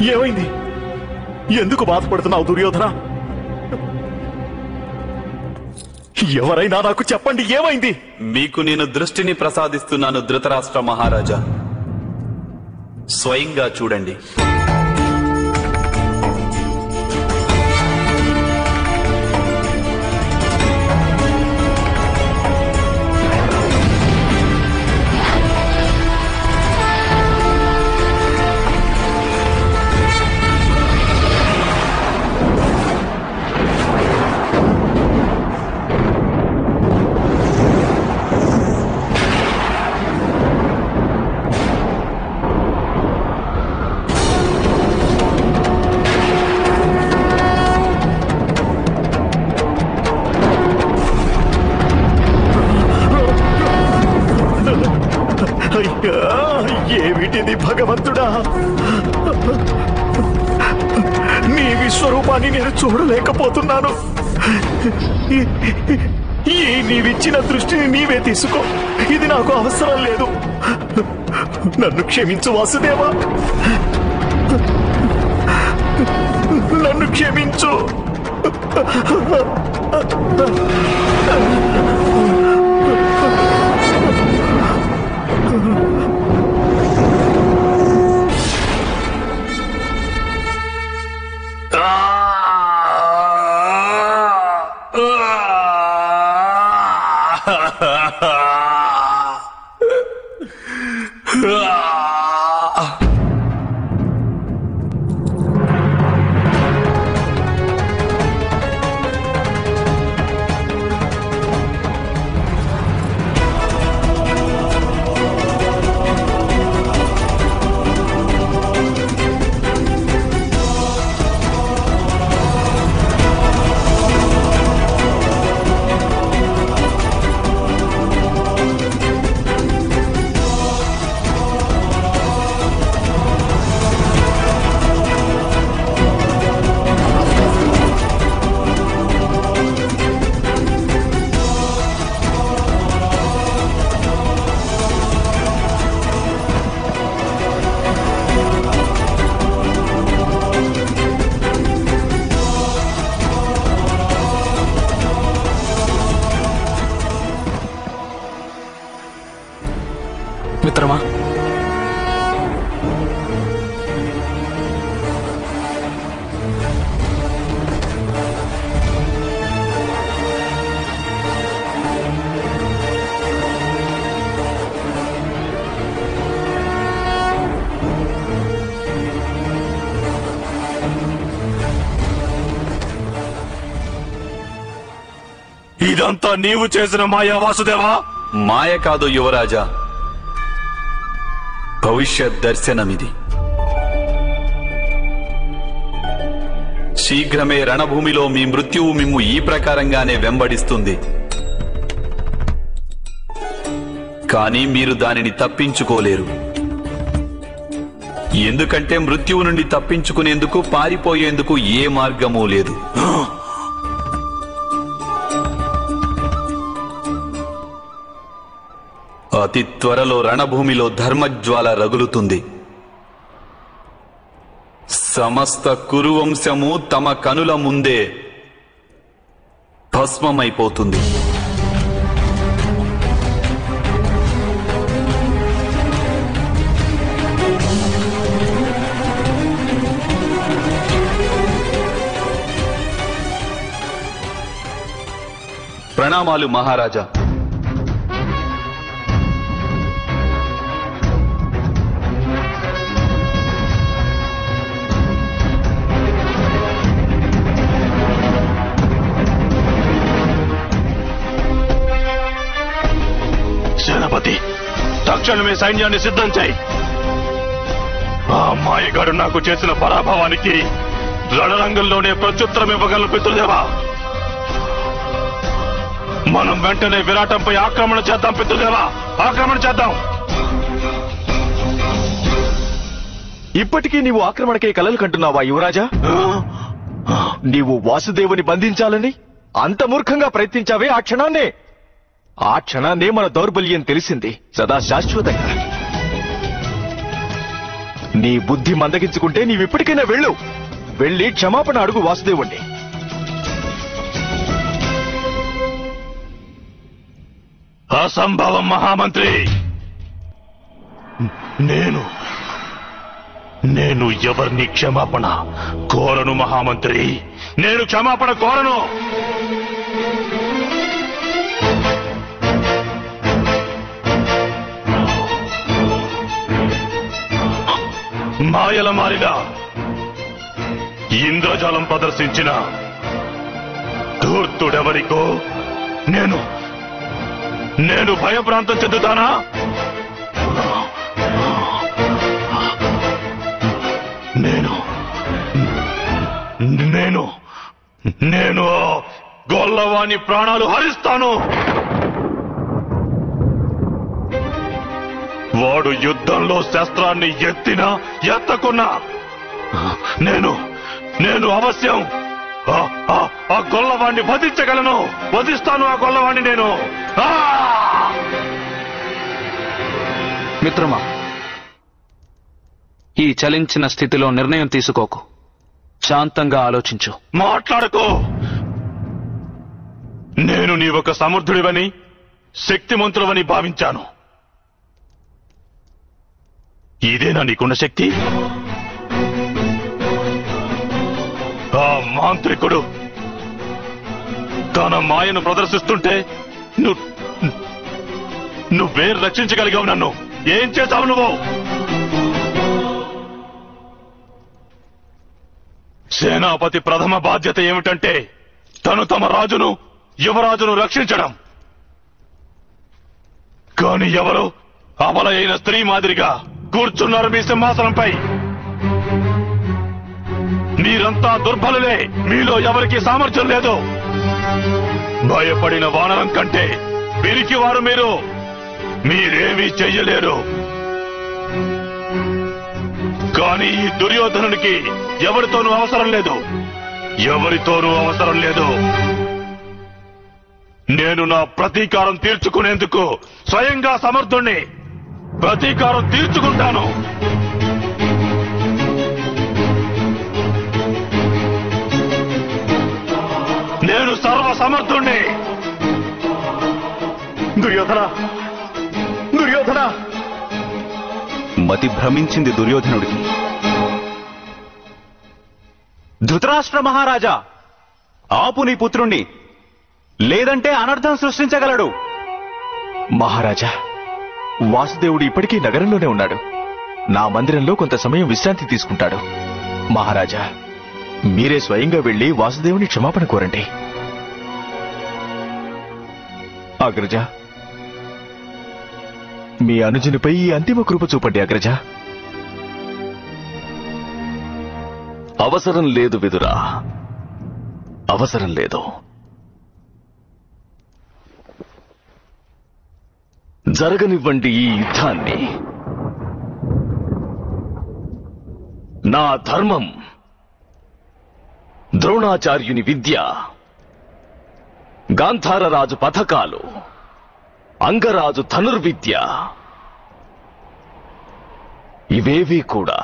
ఏమైంది ఎందుకు బాధపడుతున్నావు దుర్యోధన ఎవరైనా నాకు చెప్పండి ఏమైంది మీకు నేను దృష్టిని ప్రసాదిస్తున్నాను ధృతరాష్ట్ర మహారాజా స్వయంగా చూడండి అయ్యా ఏమిటిది భగవంతుడా నీ విశ్వరూపాన్ని నేను చూడలేకపోతున్నాను ఈ- ఈ నీవిచ్చిన దృష్టిని నీవే తీసుకో ఇది నాకు అవసరం లేదు నన్ను క్షమించు వాసుదేవా నన్ను క్షమించు మిత్రమా ఇదంతా నీవు చేసిన మాయా వాసుదేవా మాయ కాదు యువరాజా భవిష్యత్ దర్శనమిది శీఘ్రమే రణభూమిలో మీ మృత్యువు మిమ్ము ఈ ప్రకారంగానే వెంబడిస్తుంది కానీ మీరు దానిని తప్పించుకోలేరు ఎందుకంటే మృత్యువు నుండి తప్పించుకునేందుకు పారిపోయేందుకు ఏ మార్గమూ లేదు అతి త్వరలో రణభూమిలో ధర్మజ్వాల రగులుతుంది సమస్త కురువంశము తమ కనుల ముందే భస్మమైపోతుంది ప్రణామాలు మహారాజా సేనాపతి తక్షణమే సైన్యాన్ని సిద్ధం చేయి ఆ మాయగాడు నాకు చేసిన పరాభవానికి రణరంగంలోనే ప్రత్యుత్తరం ఇవ్వగలను పితృదేవా మనం వెంటనే విరాటంపై ఆక్రమణ చేద్దాం పితృదేవా ఆక్రమణ చేద్దాం ఇప్పటికీ నీవు ఆక్రమణకే కలలు కంటున్నావా యువరాజా నీవు వాసుదేవుని బంధించాలని అంత మూర్ఖంగా ప్రయత్నించావే ఆ క్షణాన్నే ఆ క్షణాన్నే మన దౌర్బల్యం తెలిసింది సదా శాశ్వతంగా నీ బుద్ధి మందగించుకుంటే నీవిప్పటికైనా వెళ్ళు వెళ్ళి క్షమాపణ అడుగు వాసుదేవుణ్ణి అసంభవం మహామంత్రి నేను నేను ఎవరిని క్షమాపణ కోరను మహామంత్రి నేను క్షమాపణ కోరను మాయల మారిన ఇంద్రజాలం ప్రదర్శించిన ధూర్తుడెవరికో నేను నేను భయభ్రాంతం చెందుతానా నేను నేను నేను ఆ గొల్లవాని ప్రాణాలు హరిస్తాను వాడు యుద్ధంలో శస్త్రాన్ని ఎత్తినా ఎత్తకున్నా నేను నేను అవశ్యం ఆ- ఆ- ఆ గొల్లవాణ్ణి వధించగలను వధిస్తాను ఆ గొల్లవాణ్ణి నేను ఆ! మిత్రమా ఈ చలించిన స్థితిలో నిర్ణయం తీసుకోకు శాంతంగా ఆలోచించు మాట్లాడకు నేను నీ ఒక సమర్థుడివని శక్తిమంతుడవని భావించాను ఇదేనా నీకున్న శక్తి ఆ మాంత్రికుడు తన మాయను ప్రదర్శిస్తుంటే నువ్వు నువ్వే రక్షించగలిగావు నన్ను ఏం చేశావు నువ్వు సేనాపతి ప్రథమ బాధ్యత ఏమిటంటే తను తమ రాజును యువరాజును రక్షించడం కాని ఎవరు అబల అయిన స్త్రీ మాదిరిగా కూర్చున్నారు మీ సింహాసనంపై మీరంతా దుర్బలులే మీలో ఎవరికి సామర్థ్యం లేదు భయపడిన వానరం కంటే పిరికి వారు మీరు మీరేమీ చెయ్యలేరు కానీ ఈ దుర్యోధనునికి ఎవరితోనూ అవసరం లేదు ఎవరితోనూ అవసరం లేదు నేను నా ప్రతీకారం తీర్చుకునేందుకు స్వయంగా సమర్థుణ్ణి ప్రతీకారం తీర్చుకుంటాను నేను సర్వ సమర్థుణ్ణి దుర్యోధన దుర్యోధన మతి భ్రమించింది దుర్యోధనుడికి ధృతరాష్ట్ర మహారాజా ఆపు నీ పుత్రుణ్ణి లేదంటే అనర్థం సృష్టించగలడు మహారాజా వాసుదేవుడు ఇప్పటికీ నగరంలోనే ఉన్నాడు నా మందిరంలో కొంత సమయం విశ్రాంతి తీసుకుంటాడు మహారాజా మీరే స్వయంగా వెళ్లి వాసుదేవుని క్షమాపణ కోరండి అగ్రజ మీ అనుజునిపై ఈ అంతిమ కృప చూపండి అగ్రజ అవసరం లేదు విదురా అవసరం లేదు జరగనివ్వండి ఈ యుద్ధాన్ని నా ధర్మం ద్రోణాచార్యుని విద్య గాంధారరాజు పథకాలు అంగరాజు ధనుర్విద్య ఇవేవీ కూడా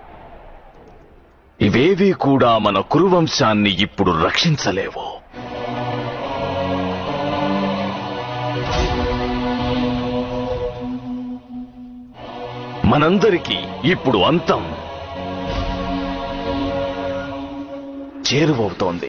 ఇవేవీ కూడా మన కురువంశాన్ని ఇప్పుడు రక్షించలేవు మనందరికీ ఇప్పుడు అంతం చేరువవుతోంది